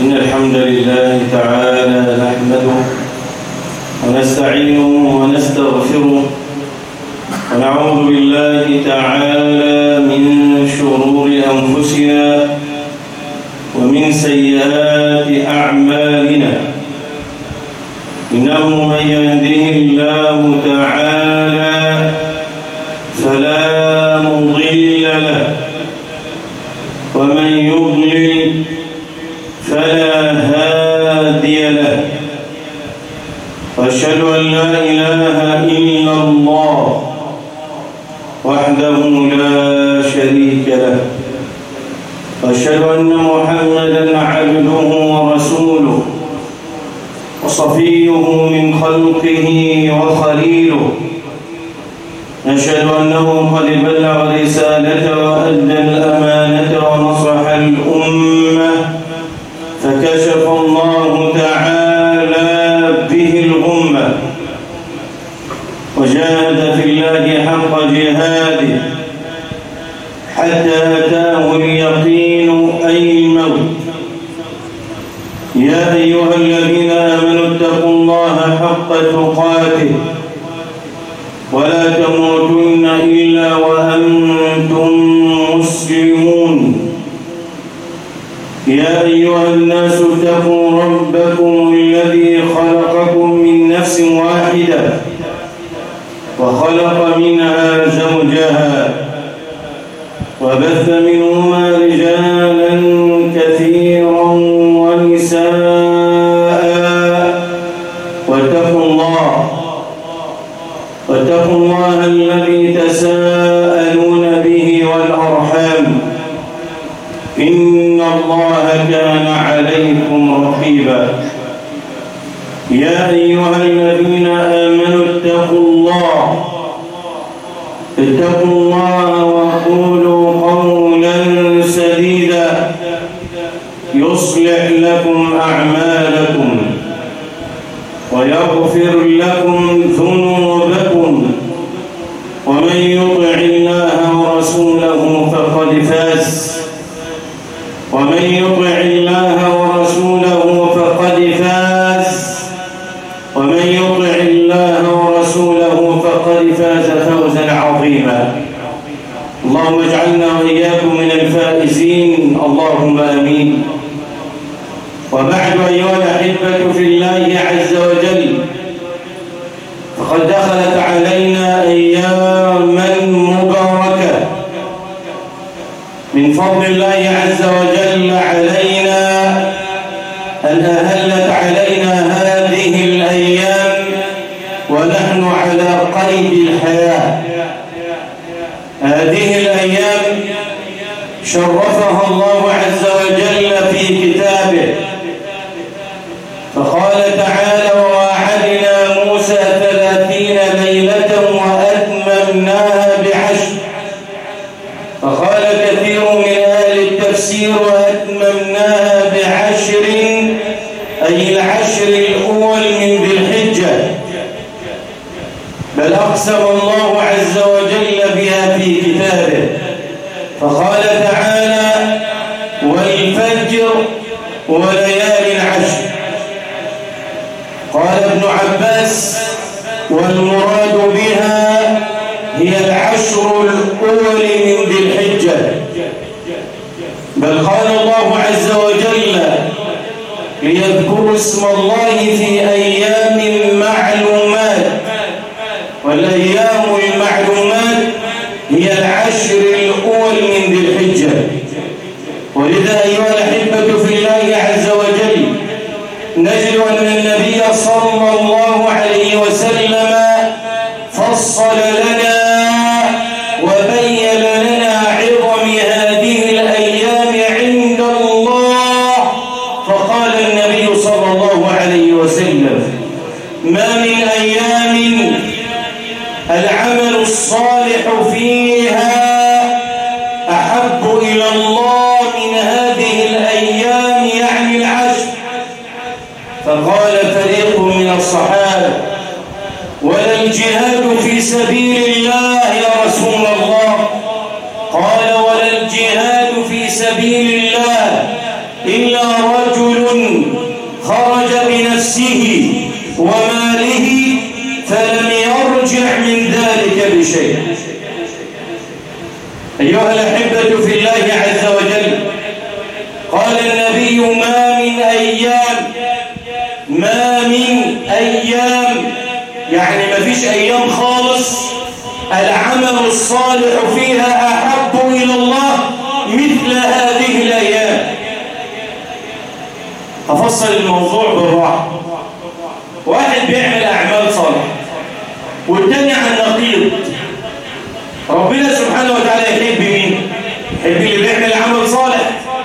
إن الحمد لله تعالى نحمده ونستعينه ونستغفره ونعوذ بالله تعالى من شرور أنفسنا ومن سيئات أعمالنا إنه من يهده الله تعالى فلا مضل له ومن يضلل فلا هادي له واشهد ان لا اله الا الله وحده لا شريك له واشهد ان محمدا عبده ورسوله وصفيه من خلقه وخليله نشهد أنه قد بلغ الرسالة وأدى الأمانة ونصح الأمة فكشف الله تعالى به الغمة وجاهد في الله حق جهاده حتى أتاه اليقين أي الموت يا أيها الذين آمنوا اتقوا الله حق تقاته ولا تموتن إلا وأنتم مسلمون يا أيها الناس اتقوا ربكم الذي خلقكم من نفس واحدة وخلق منها زوجها وبث منهما رجالا كثيرا ونساء واتقوا الله واتقوا الله الذي تساءلون به والأرحام إن الله كان عليكم رقيبا يا أيها الذين آمنوا اتقوا الله اتقوا الله وقولوا قولا سديدا يصلح لكم أعمالكم ويغفر لكم ذنوبكم ومن يطع الله ورسوله فقد فاز ومن يطع الله ورسوله فقد فاز ومن يطع الله ورسوله فقد فاز فوزا عظيما اللهم اجعلنا واياكم من الفائزين اللهم امين وبعد أيها الأحبة في الله عز وجل فقد دخلت علينا أياما مباركة من فضل الله عز وجل علينا أن أهلت علينا هذه الأيام ونحن على قيد الحياة هذه الأيام شرفها الله عز وجل في كتابه فقال تعالى ووعدنا موسى ثلاثين ليلة وأتممناها بعشر فقال كثير من أهل التفسير وأتممناها بعشر أي العشر الأول من ذي الحجة بل أقسم الله عز وجل بها في كتابه فقال تعالى والفجر وليال العشر قال ابن عباس والمراد بها هي العشر الأول من ذي الحجة بل قال الله عز وجل ليذكروا اسم الله في أيام معلومات والأيام المعلومات هي العشر الأول من ذي الحجة ولذا أيها الأحبة في الله عز وجل نجد أن النبي صلى الله عليه وسلم فصل لنا وبين لنا عظم هذه الأيام عند الله فقال النبي صلى الله عليه وسلم ما من أيام العمل الصالح فيها أحب إلى الله من هذه الأيام يعني العشر فقال فريق من الصحابة ولا الجهاد في سبيل الله يا رسول الله قال ولا الجهاد في سبيل الله إلا رجل خرج بنفسه وماله فلم يرجع من ذلك بشيء أيها الأحبة في الله عز وجل قال النبي ما من أيام ما من أيام يعني ما فيش أيام خالص العمل الصالح فيها أحب إلى الله مثل هذه الأيام أفصل الموضوع بالراحة واحد بيعمل أعمال صالحة والتاني عن نقيض ربنا سبحانه وتعالى يحب مين؟ يحب اللي بيعمل عمل صالح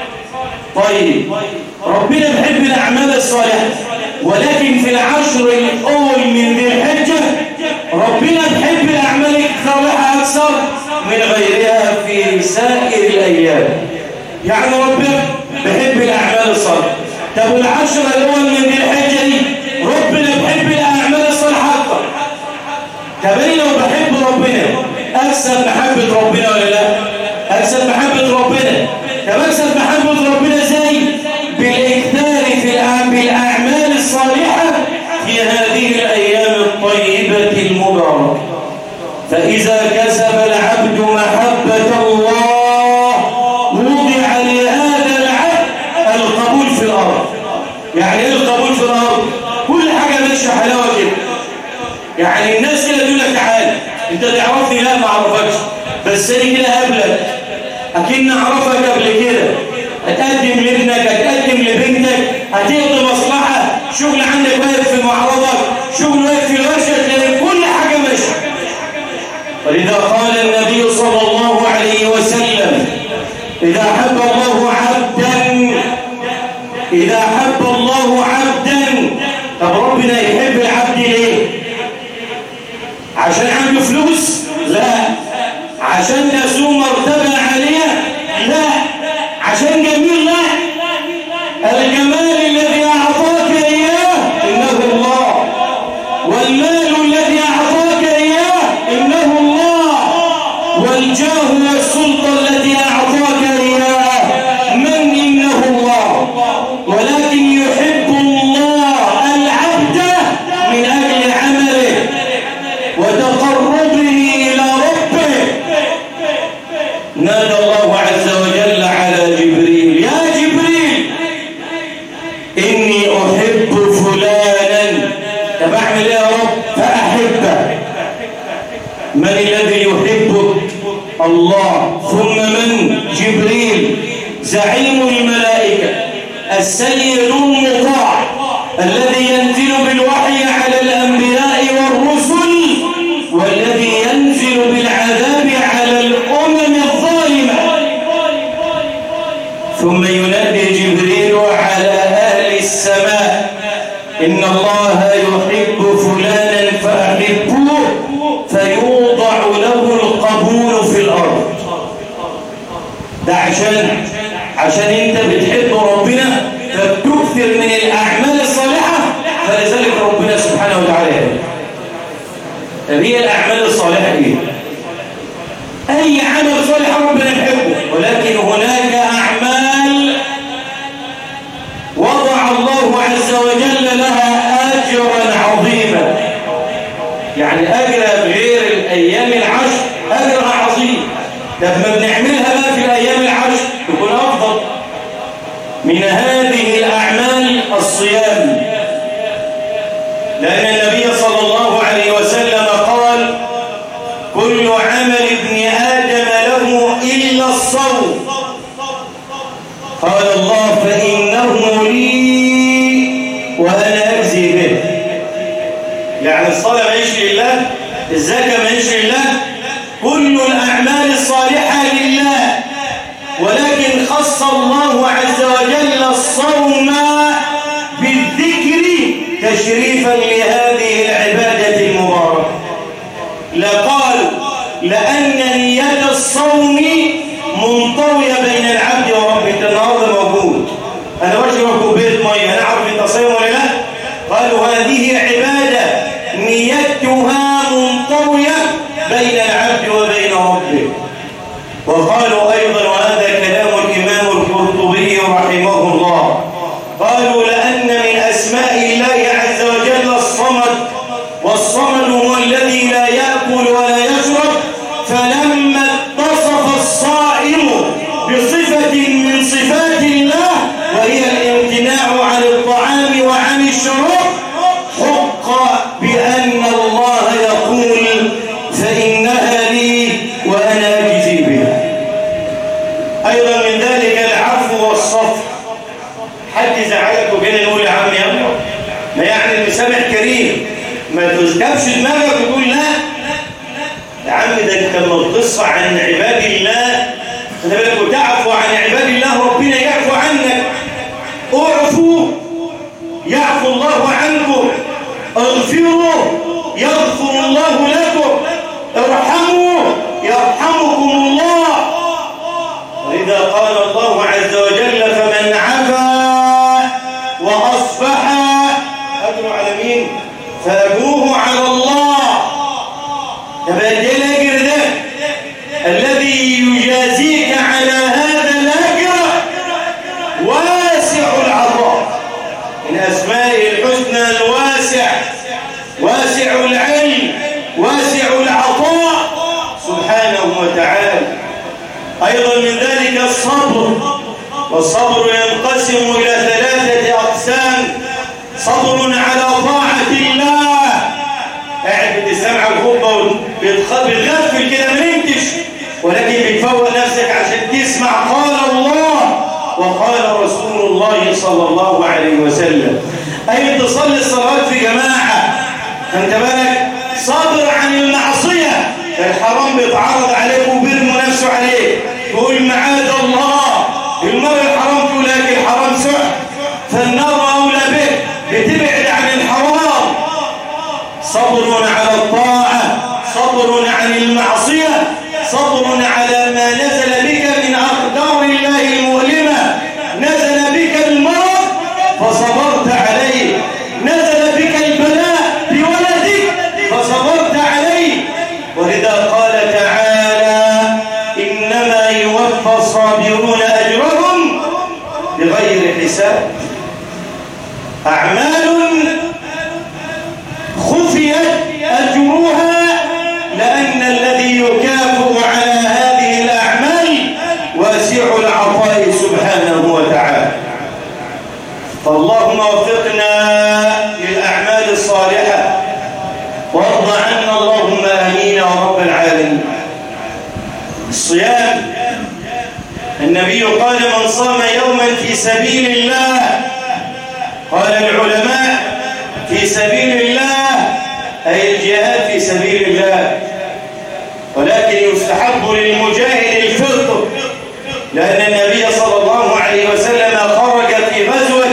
طيب ربنا بيحب الأعمال الصالحة ولكن في العشر الأول من ذي الحجة ربنا بيحب الأعمال الصالحة أكثر من غيرها في سائر الأيام يعني ربنا بيحب الأعمال الصالحة طب والعشر الأول من ذي الحجة دي ربنا بيحب الأعمال الصالحة أكثر طب أنا لو بحب ربنا أكثر محبة ربنا ولا لا؟ أكثر محبة ربنا طب أكثر محبة ربنا ازاي؟ بالإكثار في بالأعمال الصالحة في هذه الأيام الطيبة المباركة فإذا كسب العبد محبة الله وضع لهذا العبد القبول في الأرض يعني إيه القبول في الأرض؟ كل حاجة ماشية حلاوة كده يعني الناس كده تقول لك تعالى انت تعرفني لا ما اعرفكش بس انا كده قبلك اكن اعرفك قبل كده هتقدم لابنك هتقدم لبنتك هتقضي مصلحه شغل عندك واقف في معرضك شغل واقف في الورشه تلاقي كل حاجه ماشيه ولذا قال النبي صلى الله عليه وسلم اذا حب الله عبدا اذا حب الله عبدا طب ربنا يحب العبد ليه عشان عنده فلوس لا عشان نسوه مرتبة عالية لا عشان جميل لا الجمال الذي أعطاك إياه إنه الله والمال الذي أعطاك إياه إنه الله والجاه والسلطة التي أعطاك إياه من إنه الله ولكن يحب الله العبد من أجل عمله وتقربه إلى ربه نادى الله عز وجل على جبريل يا جبريل إني أحب فلانا طب أعمل إيه يا رب فأحبه من الذي يحبك الله ثم من جبريل زعيم الملائكة السيد المطاع الذي ينزل بالوحي على الأنبياء والرسل والذي ينزل بالعذاب على الأمم الظالمة ثم ينادي جبريل على أهل السماء إن الله يحب فلانا فأحبوه فيوضع له القبول في الأرض ده عشان عشان انت بتحب ربنا فبتكثر من الأعمال الصالحة فلذلك ربنا سبحانه وتعالى طب هي الأعمال الصالحة إيه؟ أي عمل صالح ربنا يحبه ولكن هناك أعمال وضع الله عز وجل لها أجرا عظيما يعني أجر غير الأيام العشر أجرها عظيم لما بنعملها بقى في الأيام العشر يكون أفضل من هذه الأعمال الصيام لأن النبي صلى الله عليه وسلم قال كل عمل ابن آدم له إلا الصوم قال الله فإنه لي وأنا أجزي به يعني الصلاة ماهيش لله الزكاة ماهيش لله كل الأعمال الصالحة لله ولكن خص الله عز وجل الصوم بالذكر تشريفا لهذه العبادة المباركة لقال لأن نية الصوم منطوية بين العبد ورب انت النهارده موجود أنا بشرب كوباية مية أنا أعرف أنت صايم ولا لا؟ قالوا هذه عبادة نيتها منطوية بين العبد وبين ربه وقالوا أيضا وهذا كلام الإمام القرطبي رحمه الله قالوا حد زعلك وجينا نقول يا عم يلا ما يعني المسامح كريم ما تسكبش دماغك وتقول لا يا عم ده انت لما بتصفى عن عباد الله خلي بالك وتعفو عن عباد الله ربنا يعفو عنك اعفوا يعفو الله عنكم اغفروا يغفر الله لكم ارحموا يرحمكم الله وإذا قال الله عز وجل فمن عفا وأصبح أجر على مين فأجروه على الله تبدل الأجر ده الذي يجازيك على هذا الأجر واسع العطاء من أسمائه الحسنى الواسع واسع العلم واسع العطاء سبحانه وتعالى أيضا من ذلك الصبر والصبر ينقسم إلى ثلاثة أقسام صبر على طاعة الله قاعد بتسمع الخطبة بتغفل كده ما نمتش ولكن بتفوق نفسك عشان تسمع قال الله وقال رسول الله صلى الله عليه وسلم أي تصلي الصلوات في جماعة أنت بالك صبر عن المعصية الحرام بيتعرض عليك وبيرموا نفسه عليك تقول معاذ الله المرء الحرام تقول لك الحرام سحر فالنار أولى به بتبعد عن الحرام صبر على الطاعة صبر عن المعصية صبر على ما نزل بك من أقدار الله المؤلمة نزل بك المرض فصبرت عليه نزل بك البلاء بولدك فصبرت عليه ولذا قال تعالى إنما يوفى الصابرون أجرهم بغير حساب أعمال خفيت أجرها لأن الذي يكافئ على هذه الأعمال واسع العطاء سبحانه وتعالى فاللهم وفقنا للأعمال الصالحة وارض عنا اللهم آمين يا رب العالمين الصيام النبي قال من صام يوما في سبيل الله قال العلماء في سبيل الله أي الجهاد في سبيل الله ولكن يستحب للمجاهد الفطر لأن النبي صلى الله عليه وسلم خرج في غزوة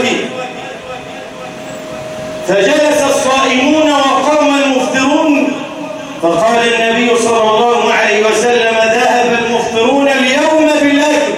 فجلس الصائمون وقام المفطرون فقال النبي صلى الله عليه وسلم ذهب المفطرون اليوم بالأكل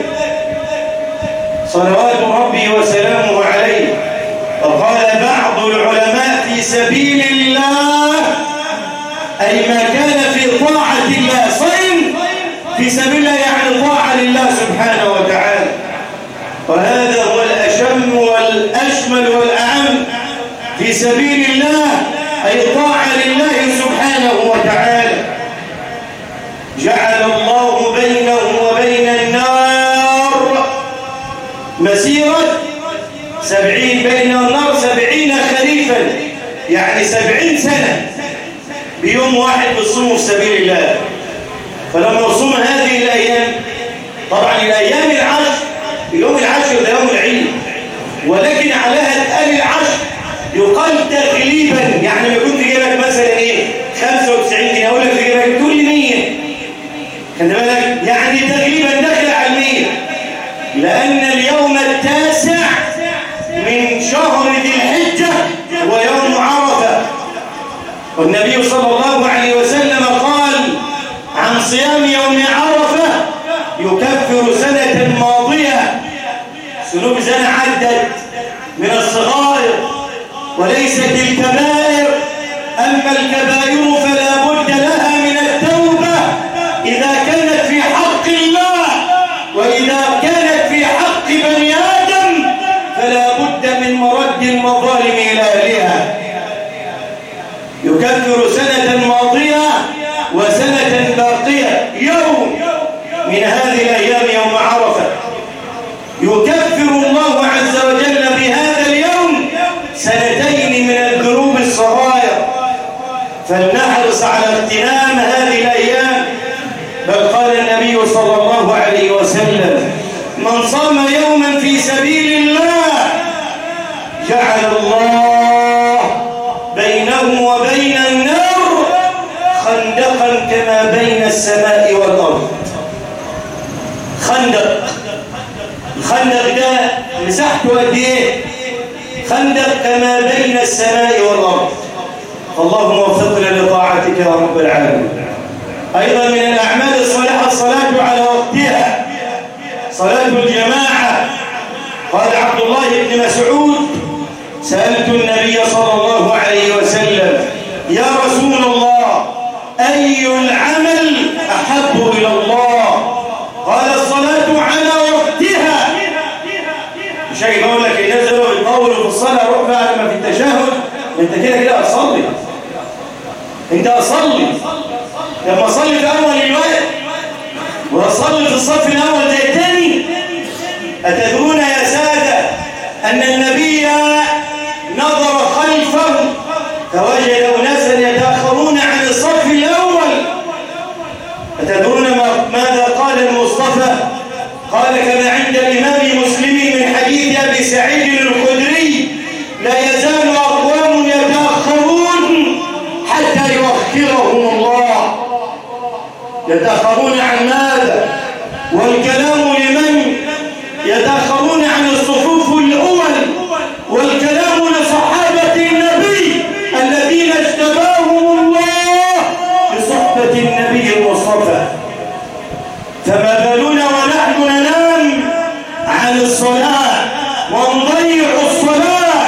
صلوات ربي وسلامه عليه وقال بعض العلماء في سبيل الله أي ما كان في طاعة الله صيم في سبيل الله يعني طاعة لله سبحانه وتعالى وهذا هو الأشم والأشمل والأعم في سبيل الله أي طاعة لله سبحانه وتعالى جعل الله بينه وبين النار مسيرة سبعين بين النار سبعين خريفا يعني سبعين سنة بيوم واحد بتصوموا في سبيل الله فلما نصوم هذه الأيام طبعا الأيام العشر يوم العشر ده يوم العيد ولكن عليها اتقال العشر يقال تغليبا يعني ما كنت جايبك مثلا ايه 95 جنيه اقول لك جايبك تقول لي 100 خد بالك يعني تغليبا داخل على المية لأن اليوم التاسع من شهر ذي الحجة هو يوم عرفة والنبي صلى الله عليه وسلم قال عن صيام يوم عرفة يكفر سنة ماضية سنوب سنة عدت من الصغائر وليست الكبائر أما الكبائر فلا بد لها من التوبة إذا كانت في حق الله وإذا كانت في حق بني آدم فلا بد من مرد المظالم إلى أهلها يكفر سنة ماضية وسنة باقية يوم من هذه الأيام يوم عرفة يكفر الله عز وجل بهذا اليوم سنتين من الذنوب الصغائر فلنحرص على اغتنام هذه الأيام بل قال النبي صلى الله عليه وسلم من صام يوما في سبيل الله السماء والأرض خندق الخندق ده مساحته قد ايه خندق كما بين السماء والأرض اللهم وفقنا لطاعتك يا رب العالمين أيضا من الأعمال الصالحة الصلاة على وقتها صلاة الجماعة قال عبد الله بن مسعود سألت النبي صلى الله عليه وسلم يا رسول الله أي العمل أحب إلى الله قال الصلاة على وقتها مش هيجي بقول لك الناس دول بيطولوا في الصلاة روح بقى لما في التشهد انت كده كده هتصلي انت هتصلي لما اصلي في اول الوقت واصلي في الصف الاول زي الثاني اتدرون يا ساده ان النبي نظر خلفه فوجد اناسا يتاخرون عن الصف الاول اتدرون ماذا قال المصطفى قال كما عند الامام مسلم من حديث ابي سعيد الخدري لا يزال اقوام يتاخرون حتى يؤخرهم الله يتاخرون عن ماذا والكلام لمن يتاخرون عن الصفوف الاول والكلام لصحابه النبي الذين اجتباهم الله بصحبه النبي المصطفى فما بالنا ونحن ننام عن الصلاه ونضيع الصلاه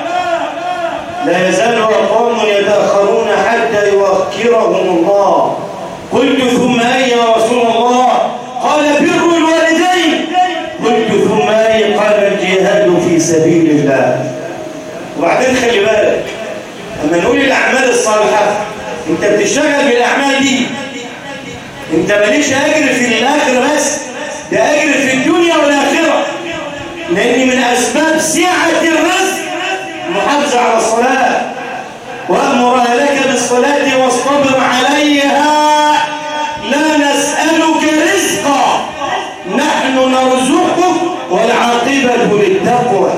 لا يزال اقوام يتاخرون حتى يؤخرهم الله قلت ثم اي يا رسول الله قال بر الوالدين قلت ثم اي قال الجهاد في سبيل الله وبعدين خلي بالك لما نقول الاعمال الصالحه انت بتشتغل بالاعمال دي انت ماليش اجر في الاخره بس ده اجر في الدنيا والاخره لان من اسباب سعه الرزق المحافظه على الصلاه وامر اهلك بالصلاه واصطبر عليها لا نسالك رزقا نحن نرزقك والعاقبه للتقوى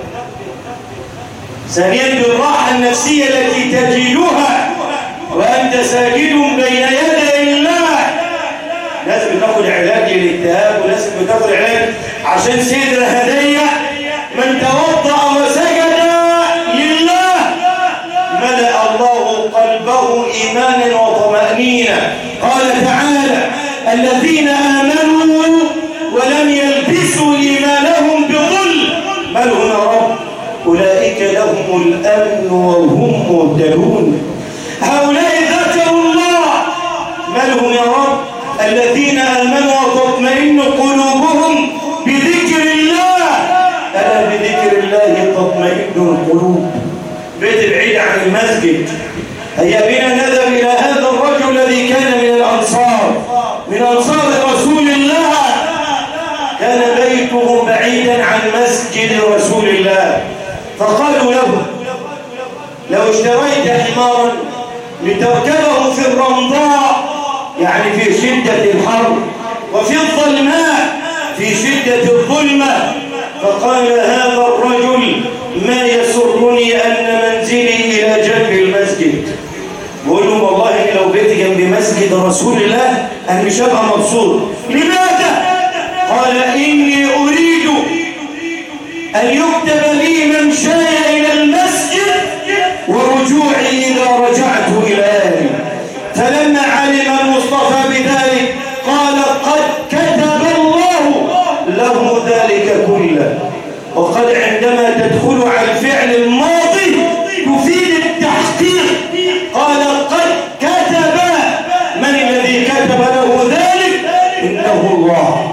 ثانيا بالراحه النفسيه التي تجدها وانت ساجد بين يدي الله ناس بتاخد علاج للاكتئاب وناس بتاخد علاج عشان صدر هديه من توضا وسجد لله ملا الله قلبه ايمانا وطمانينه قال تعالى الذين امنوا ولم يلبسوا ايمانهم بظلم مالهم يا رب اولئك لهم الامن وهم مهتدون هؤلاء ذكروا الله مالهم يا رب الذين آمنوا وتطمئن قلوبهم بذكر الله ألا بذكر الله تطمئن القلوب بيت بعيد عن المسجد هيا بنا نذهب إلى هذا الرجل الذي كان من الأنصار من أنصار رسول الله كان بيته بعيدا عن مسجد رسول الله فقالوا له لو اشتريت حمارا لتركبه في الرمضاء يعني في شدة الحر وفي الظلماء في شدة الظلمة فقال هذا الرجل ما يسرني أن منزلي إلى جنب المسجد بقول لهم والله لو بيتي جنب مسجد رسول الله أنا مش هبقى مبسوط لماذا؟ قال إني أريد أن يكتب لي ممشاي إلى المسجد ورجوعي إذا رجعت إلى أهلي فلما علم المصطفى بذلك قال قد كتب الله له ذلك كله وقد عندما تدخل على الفعل الماضي تفيد التحقيق قال قد كتب من الذي كتب له ذلك إنه الله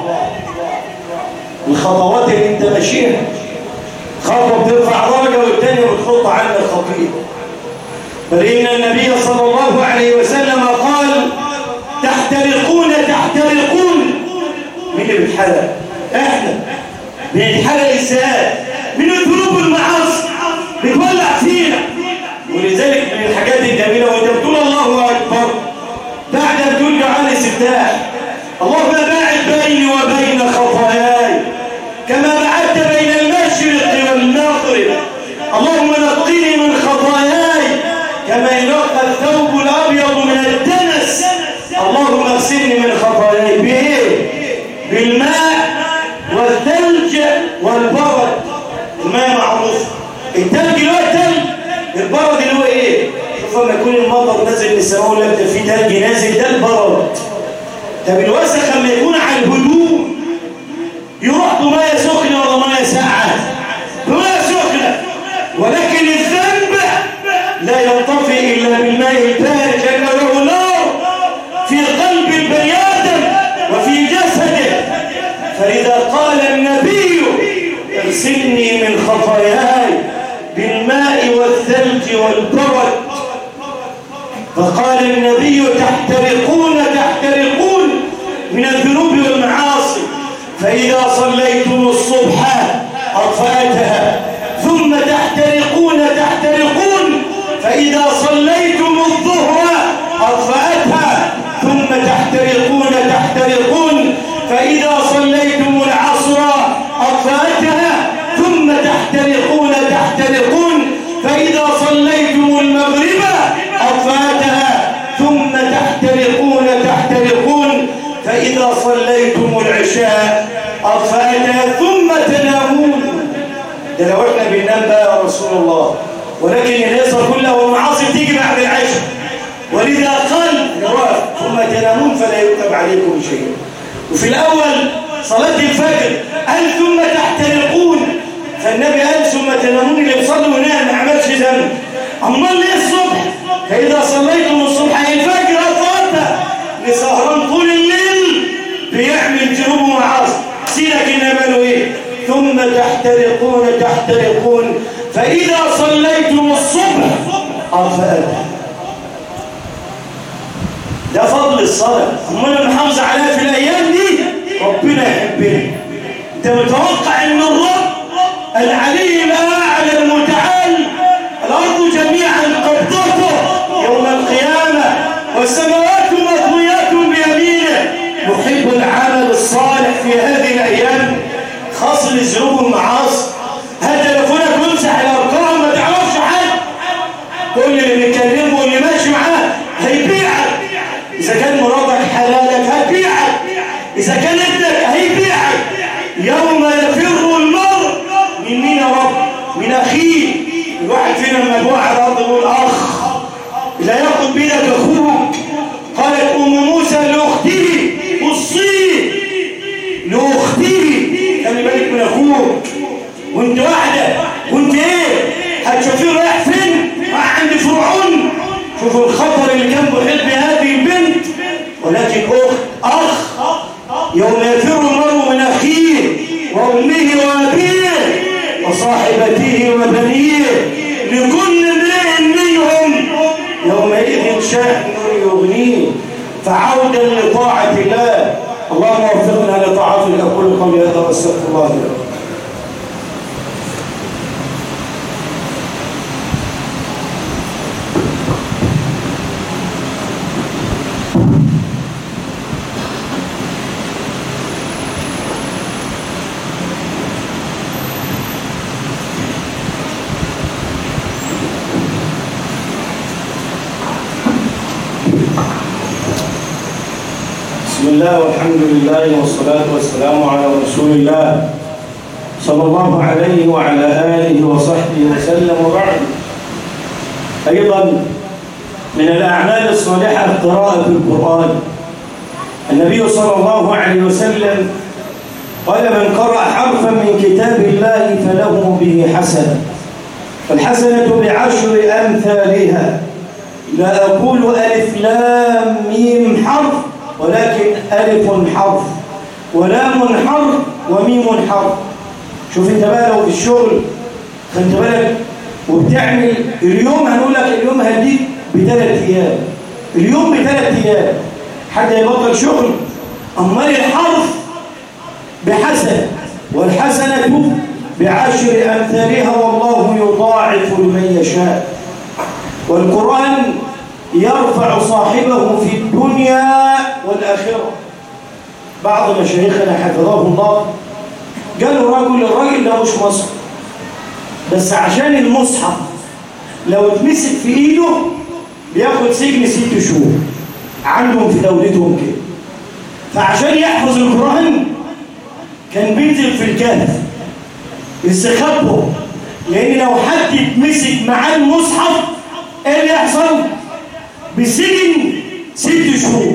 الخطوات اللي انت ماشيها خطوه بترفع درجه والثانيه بتحط عنك خطيئه بل ان النبي صلى الله عليه وسلم قال تحترقون تحترقون مين اللي بيتحرق احنا بنتحرق ازاي من الذنوب المعاصي بتولع فينا ولذلك من الحاجات الجميله وانت بتقول الله اكبر بعد بتقول دعاء الاستفتاح اللهم باعد بيني وبين خطاياي كما بعدت بين المشرق والمغرب اللهم نقني من خطاياي كما ينقى الثوب الابيض من الدنس اللهم التلج اللي هو التلج البرد اللي هو ايه شوف لما يكون المطر نازل من السماء ولا في تلج نازل ده البرد طب الوسخ لما يكون على الهدوم يروح بميه سخنه ولا ميه ساقعه بميه سخنه ولكن الذنب لا ينطفئ الا بالماء البارد لانه له نار في قلب البني ادم وفي جسده فاذا قال النبي اغسلني من خطاياي بالماء والثلج والبرد فقال النبي تحترقون تحترقون من الذنوب والمعاصي فإذا صليتم الصبح أطفأتها ثم تحترقون تحترقون فإذا صليتم الظهر أطفأتها ثم تحترقون تحترقون فإذا صليتم العصر أطفأتها ثم تحترقون تحترقون فإذا صليتم المغرب أطفأتها ثم تحترقون تحترقون فإذا صليتم العشاء أطفأتها ثم تنامون ده لو احنا بننام بقى يا رسول الله ولكن الهيصة كلها والمعاصي تيجي بعد العشاء ولذا قال ثم تنامون فلا يكتب عليكم شيء وفي الأول صلاة الفجر قال ثم تحترقون فالنبي قال ثم تنامون اللي بيصلي ونام ما عملش ذنب أمال ليه الصبح فإذا صليتم الصبح الفجر أطلعت لسهران طول الليل بيعمل جنوب ومعاصي سيرك النبي ايه ثم تحترقون تحترقون فإذا صليتم الصبح أطفأتها ده فضل الصلاة أما نحافظ عليها في الأيام دي ربنا يحبنا أنت متوقع أن الرب العلي الأعلى المتعال الأرض جميعا قبضته يوم القيامة والسماوات مطويات بيمينه يحب العمل الصالح في هذه الأيام خاص للذنوب والمعاصي هات تليفونك وامسح الأرقام ما تعرفش حد كل اللي بيكلمه واللي ماشي معاه هيبيعك إذا كان مراتك حلالك هتبيعك إذا كان ابنك هيبيعك يوم يفر المرء من مين يا رب من أخيه الواحد فينا لما جوع على الأرض يقول أخ لا ياخد بيدك أخوك قالت أم موسى لأخته وصيه لأخته خلي بالك من أخوك وانت واحدة وانت ايه هتشوفيه رايح فين رايح عند فرعون شوفوا الخطر اللي كان محيط بهذه البنت ولكن أخت أخ يوم يفر المرء من أخيه وأمه وأبيه وصاحبته وبنيه لكل امرئ منهم يومئذ شأن يغنيه فعودا لطاعة الله اللهم وفقنا لطاعتك أقول قولي هذا واستغفر الله لي بسم الله والحمد لله والصلاة والسلام على رسول الله صلى الله عليه وعلى آله وصحبه وسلم وبعد أيضا من الأعمال الصالحة قراءة القرآن النبي صلى الله عليه وسلم قال من قرأ حرفا من كتاب الله فله به حسنة فالحسنة بعشر أمثالها لا أقول ألف لام ميم حرف ولكن ألف حرف ولام حرف وميم حرف شوف انت بقى لو في الشغل خدت بالك وبتعمل اليوم هنقول لك اليوم هديك بثلاث ايام اليوم بثلاث ايام حد يبطل شغل امال الحرف بحسنه والحسنه بعشر امثالها والله يضاعف لمن يشاء والقران يرفع صاحبه في الدنيا والآخرة بعض مشايخنا حفظه الله قالوا رجل الراجل ده مش مصر بس عشان المصحف لو اتمسك في ايده بياخد سجن ست شهور عندهم في دولتهم كده فعشان يحفظ القرآن كان بينزل في الكهف يستخبوا لان لو حد اتمسك معاه المصحف ايه اللي يحصل بسجن ست شهور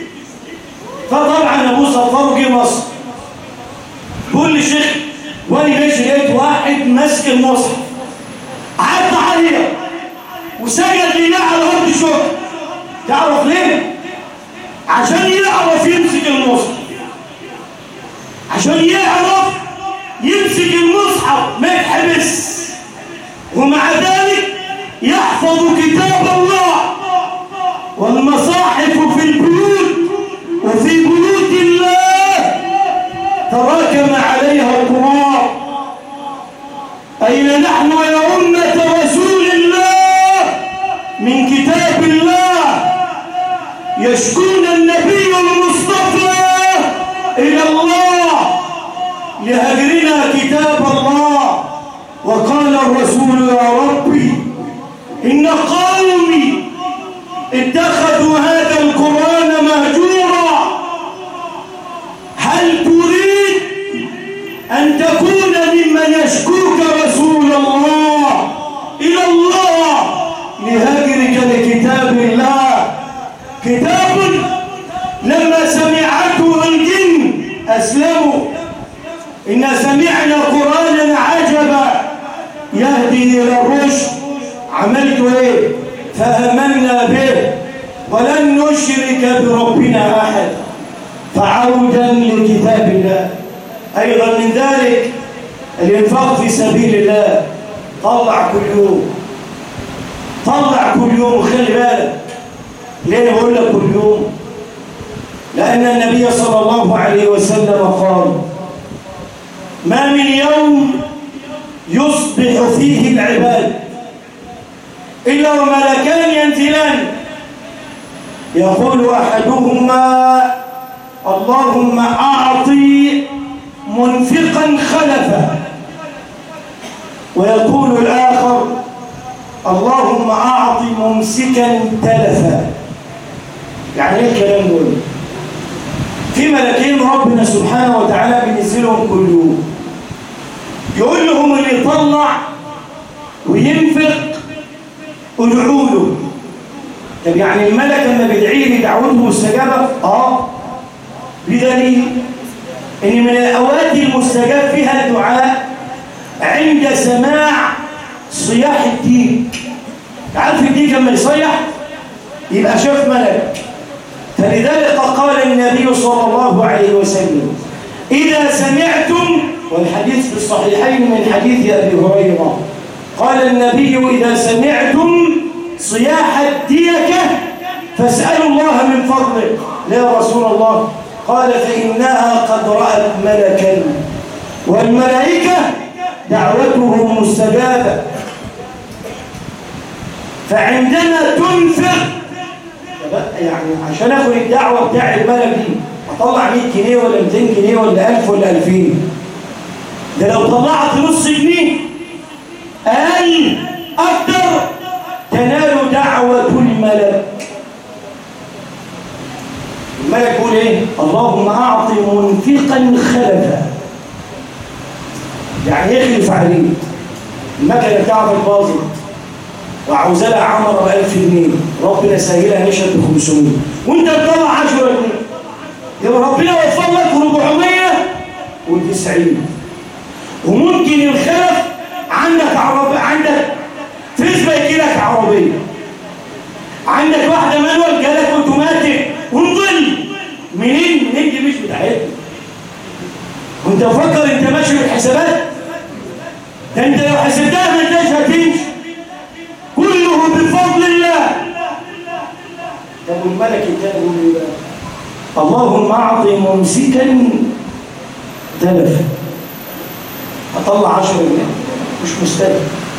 فطبعا ابو صفار جه مصر بيقول لي شيخ وانا ماشي لقيت واحد ماسك المصحف عدى عليا وسجد لله على ارض الشغل تعرف ليه عشان يعرف يمسك المصحف عشان يعرف يمسك المصحف ما يتحبس ومع ذلك يحفظ كتاب الله والمصاحف في البيوت وفي بيوت الله تراكم عليها القرآن أين نحن يا أمة رسول الله من كتاب الله يشكون النبي المصطفى إلى الله لهجرنا كتاب الله وقال الرسول يا ربي إن قومي اتخذوا هذا القرآن مهجورا هل تريد أن تكون ممن يشكوك رسول الله إلى الله لهجرك لكتاب الله كتاب لما سمعته الجن أسلموا إن سمعنا قرآنا عجبا يهدي إلى الرشد عملت إيه فآمنا به ولن نشرك بربنا أحد فعودا لكتاب الله أيضا من ذلك الإنفاق في سبيل الله طلع كل يوم طلع كل يوم خلي بالك ليه بقول لك كل يوم لأن النبي صلى الله عليه وسلم قال ما من يوم يصبح فيه العباد إلا وملكان ينزلان يقول أحدهما اللهم أعطي منفقا خلفا ويقول الآخر اللهم أعطي ممسكا تلفا يعني ايه الكلام دول في ملكين ربنا سبحانه وتعالى بينزلهم كل يوم يقول لهم اللي يطلع وينفق ادعوا له طب يعني الملك لما بيدعي لي دعوته مستجابه اه بدليل ان من الاوقات المستجاب فيها الدعاء عند سماع صياح الديك عارف الديك لما يصيح يبقى شاف ملك فلذلك قال النبي صلى الله عليه وسلم إذا سمعتم والحديث في الصحيحين من حديث أبي هريرة قال النبي إذا سمعتم صياح الديكة فاسألوا الله من فضله لا رسول الله قال فإنها قد رأت ملكا والملائكة دعوتهم مستجابة فعندما تنفق يعني عشان اخد الدعوه بتاع الملك دي اطلع 100 جنيه ولا 200 جنيه ولا 1000 ولا 2000 ده لو طلعت نص جنيه اقل اكتر تنال دعوه الملك الملك يقول ايه اللهم اعطي منفقا خلفا يعني يخلف عليه المكنه بتاعته باظت وعاوزة لها عمرة ب 1000 جنيه ربنا سهلها نشهد ب 500 وانت تطلع 10 جنيه يبقى ربنا وفر لك 490 وممكن الخلف عندك عربية عندك فيسبا يجي لك عربية عندك واحدة مانوال جالك اوتوماتيك ونضل منين منين دي مش بتاعتنا وانت مفكر انت ماشي بالحسابات ده انت لو حسبتها ما انتش هتمشي كله بفضل الله طب الملك الثاني يقول ايه بقى اللهم اعطي ممسكا تلف اطلع 10 جنيه مش مستاهل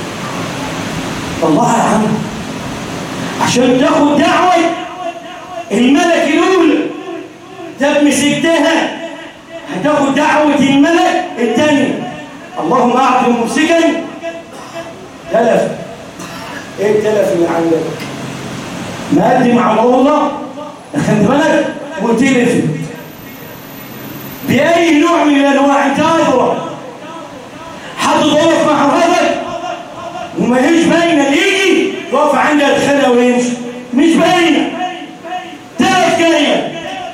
طلعها يا عم عشان تاخد دعوه الملك الاولى طب مسكتها هتاخد دعوه الملك الثاني اللهم اعطي ممسكا تلف ايه التلف اللي عندك مقدم على الله خدت بالك وتلف باي نوع من الانواع انت اضرب حاطط ضرب مع حضرتك وما هيش باينه اللي يجي يقف عندها الخلق ويمشي مش باينه تعرف جايه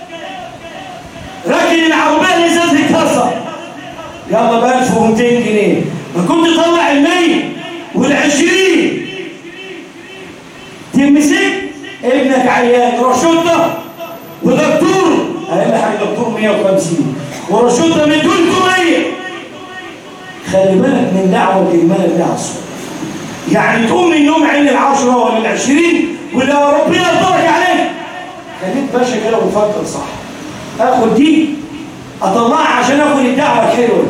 راكن العربيه اللي زاد اتكسر يلا ب 1200 جنيه ما كنت تطلع ال 100 وال 20 تمسك ابنك عيان رشوده ودكتور اقل حاجه دكتور 150 ورشوده من 300 خلي بالك من دعوه المال ده عصر يعني تقوم من النوم عين العشرة ولا العشرين ولو ربنا يرضاك عليك خليك باشا كده وفكر صح اخد دي اطلعها عشان اخد الدعوه الحلوه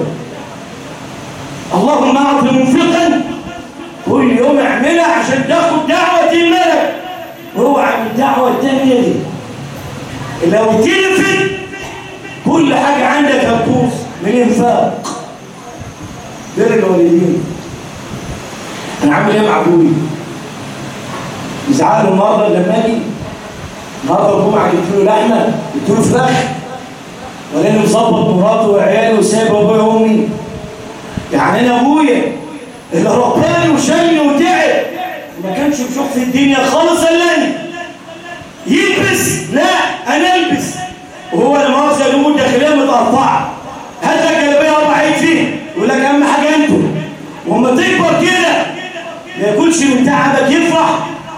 اللهم اعط منفقا كل يوم اعملها عشان تاخد دعوه الملك واوعى من الدعوه الثانيه دي لو تلفت كل حاجه عندك هتبوظ من الانفاق بر الوالدين انا عامل ايه مع ابوي يزعلوا النهارده لما اجي النهارده الجمعه جبت له لحمه جبت له فراخ ولا اني مظبط مراته وعياله وسايب ابويا وامي يعني انا ابويا اللي رباني وشالني وتعب ما كانش بيشوف في الدنيا خالص الا انا يلبس لا انا البس وهو اللي مؤاخذه هدومه الداخليه متقطعه هات لك جلابيه اربع عيد فيه يقول لك اهم حاجه انتوا وما تكبر كده ما ياكلش من تعبك يفرح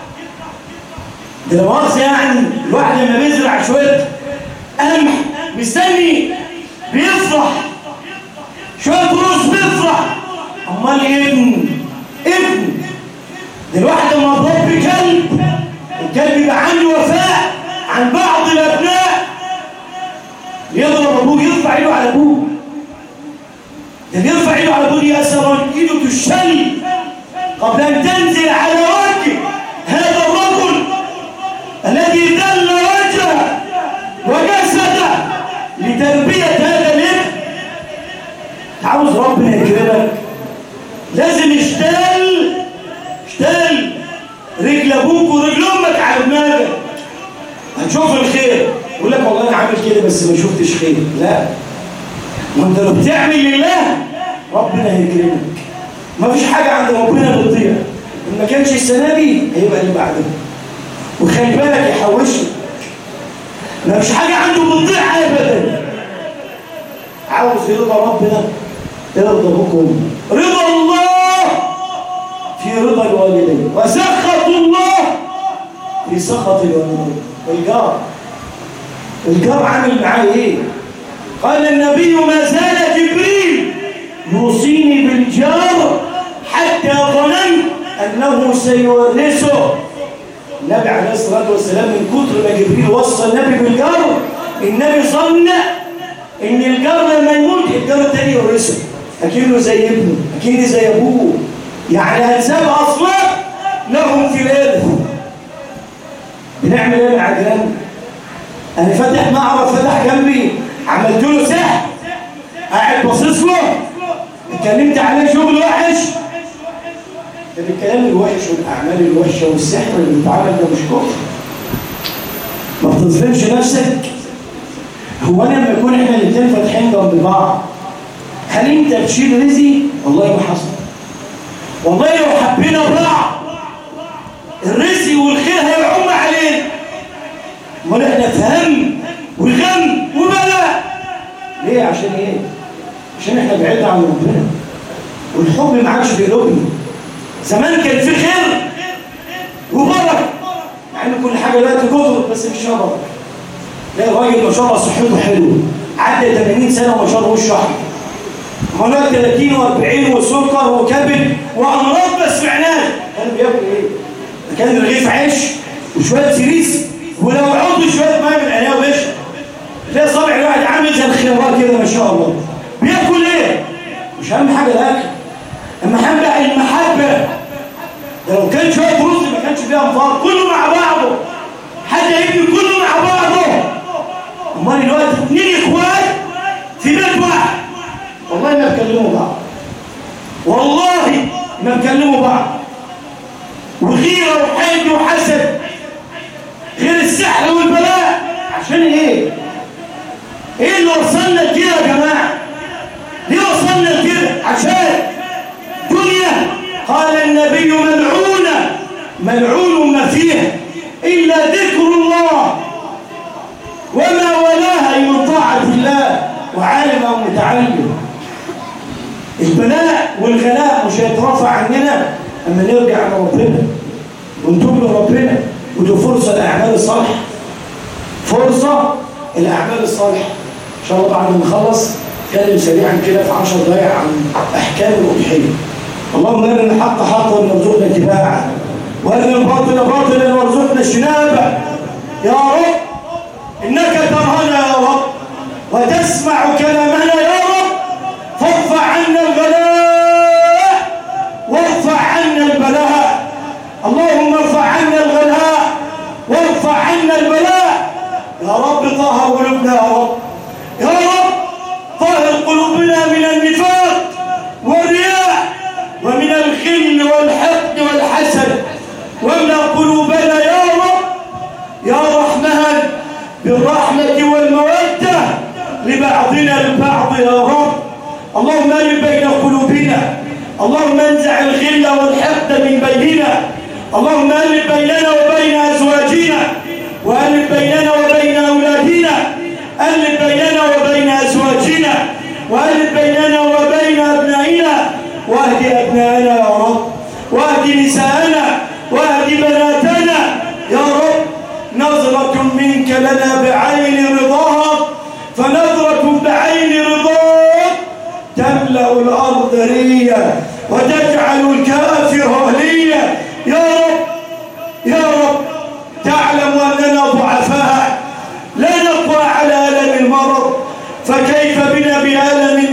ده مؤاخذه يعني الواحد لما بيزرع شويه قمح مستني بيفرح شويه رز بيفرح امال ابن ابن ده الواحد لما بربي كلب الكلب يبقى عنده وفاء عن بعض الابناء يضرب ابوه يرفع ايده على ابوه ده يرفع ايده على ابوه يأسر ايده تشل قبل ان تنزل على وجه هذا الرجل الذي ذل وجهه وجسده لتربيه هذا الابن عاوز ربنا يكرمك لازم اشتغل اشتغل رجل ابوك ورجل امك على دماغك هتشوف الخير يقول لك والله انا عامل كده بس ما شفتش خير لا وانت لو بتعمل لله ربنا هيكرمك ما فيش حاجه عند ربنا بتضيع ان ما كانش السنه دي هيبقى اللي بعدها وخلي بالك يحوش ما فيش حاجه عنده بتضيع ابدا عاوز رضا ربنا ارضى بكم رضا الله في رضا الوالدين وسخط الله في سخط الوالدين الجار الجار عامل معاه ايه قال النبي ما زال جبريل يوصيني بالجار حتى ظننت انه سيورثه النبي عليه الصلاه والسلام من كتر ما جبريل وصى النبي بالجار النبي ظن ان الجار لما يموت الجار التاني يورثه اكنه زي ابنه اكنه زي ابوه يعني هنساب اصلا لهم في الارث بنعمل ايه مع جيراننا انا فاتح معرض فتح جنبي عملت له سحر قاعد باصص له اتكلمت عليه شغل وحش ده الكلام الوحش والاعمال الوحشه والسحر اللي بيتعمل ده مش كفر ما بتظلمش نفسك هو انا لما يكون احنا الاثنين فاتحين جنب بعض هل انت تشيل رزقي والله ما حصل والله لو حبينا بعض الرزق والخير هيعم علينا امال احنا في هم وغم وبلاء ليه عشان ايه عشان احنا بعيد عن ربنا والحب ما عادش في قلوبنا زمان كان في خير وبركه مع ان كل حاجه دلوقتي كتر بس مش بركه لا الراجل ما شاء الله صحته حلوه عدى 80 سنه وما شاء الله وشه احمر امال 30 و40 وسكر وكبد وامراض ما سمعناش كان بياكل ايه؟ كان رغيف عيش وشويه سيريس ولو عضو شويه ميه من العنايه وبيشرب تلاقي صابع الواحد عامل زي الخيارات كده ما شاء الله بياكل ايه؟ مش اهم حاجه الاكل اما اهم بقى المحبه ده لو كان شويه رز ما كانش فيها انفار كله مع بعضه حتى يبني كله مع بعضه امال دلوقتي اثنين اخوات في بيت واحد والله ما بيكلموا بعض والله ما بيكلموا بعض وغيره وحقد وحسد غير السحر والبلاء عشان ايه ايه اللي وصلنا لكده يا جماعه ليه وصلنا لكده عشان دنيا قال النبي ملعون ملعون ما فيه إلا ذكر الله وما ولاها من طاعة الله وعالم أو متعلم البلاء والغلاء مش هيترفع عننا أما نرجع لربنا ونتوب لربنا ودي فرصة الأعمال الصالحة فرصة الأعمال الصالحة إن شاء الله بعد ما نخلص نتكلم سريعا كده في 10 دقائق عن أحكام الأضحية اللهم أرنا الحق حقا وارزقنا اتباعه وأرنا الباطل باطلا وارزقنا اجتنابه يا رب إنك ترانا يا رب وتسمع كلامنا يا رب فارفع عنا الغلاء وارفع عنا البلاء اللهم ارفع عنا الغلاء وارفع عنا البلاء يا رب طهر قلوبنا يا رب يا رب طهر قلوبنا من النفاق والرياء ومن الخل والحقد والحسد واملا قلوبنا يا رب يا رحمن بالرحمة والمودة لبعضنا البعض يا رب اللهم ألف بين قلوبنا اللهم انزع الغل والحقد من بيننا اللهم ألف بيننا وبين أزواجنا وألف بيننا وبين أولادنا ألف بيننا وبين أزواجنا وألف بيننا وبين أبنائنا واهد أبنائنا يا رب واهد نساءنا واهد بناتنا يا رب نظرة منك لنا بعين رضاها فنظرة بعين رضاك تملأ الأرض ريا وتجعل الكافر أهليا يا رب يا رب تعلم أننا ضعفاء لا نقوى على ألم المرض فكيف بنا بألم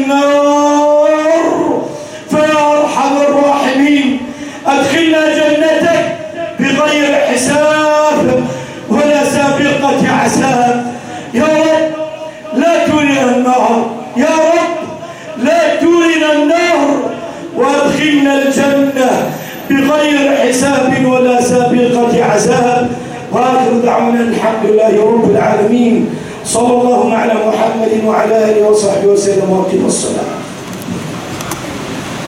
النار فيا أرحم الراحمين أدخلنا جنتك بغير حساب ولا سابقة عذاب يا رب لا ترنا النار يا رب لا ترنا النار وادخلنا الجنة بغير حساب ولا سابقة عذاب وآخر دعوانا الحمد لله رب العالمين صلى الله على محمد وعلى آله وصحبه وسلم وقم الصلاة